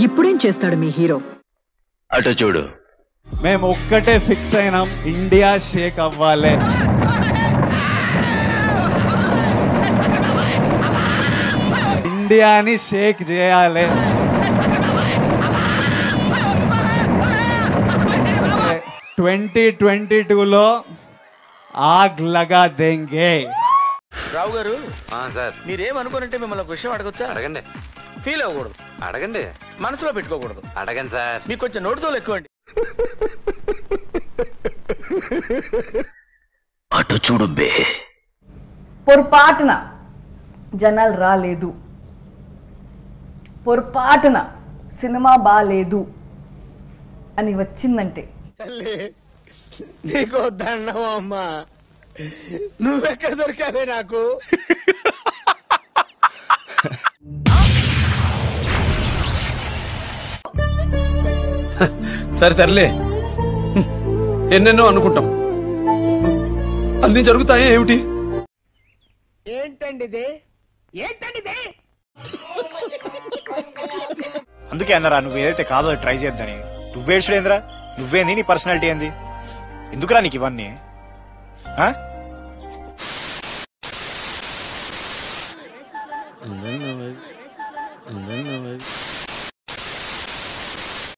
ఇప్పుడేం చేస్తాడు మీ హీరో అటు చూడు మేము ఒక్కటే ఫిక్స్ అయినాం ఇండియా షేక్ అవ్వాలి ఇండియాని షేక్ చేయాలి ట్వంటీ ట్వంటీ టూలో ఆగ్ లగా దెంగే రావు గారు సార్ మీరేమనుకోనంటే మిమ్మల్ని ఒక విషయం అడగొచ్చా అడగండి ఫీల్ అవ్వకూడదు అడగండి మనసులో పెట్టుకోకూడదు అడగండి సార్ మీకు కొంచెం నోటితో ఎక్కువండి అటు చూడు బే పొరపాటున జనాలు రాలేదు పొరపాటున సినిమా బాలేదు అని వచ్చిందంటే నీకు దండం అమ్మా నువ్వెక్కడ దొరికావే నాకు సరే తరలే ఎన్నెన్నో అనుకుంటాం అన్ని జరుగుతాయా ఏమిటి ఏంటండి ఇది ఏంటండి ఇది అందుకే అన్నారా నువ్వు ఏదైతే కాదో అది ట్రై చేద్దని నువ్వేడ్చుడేంద్రా నువ్వేంది నీ పర్సనాలిటీ ఏంది ఎందుకురా నీకు ఇవన్నీ ఆ? అందరినీ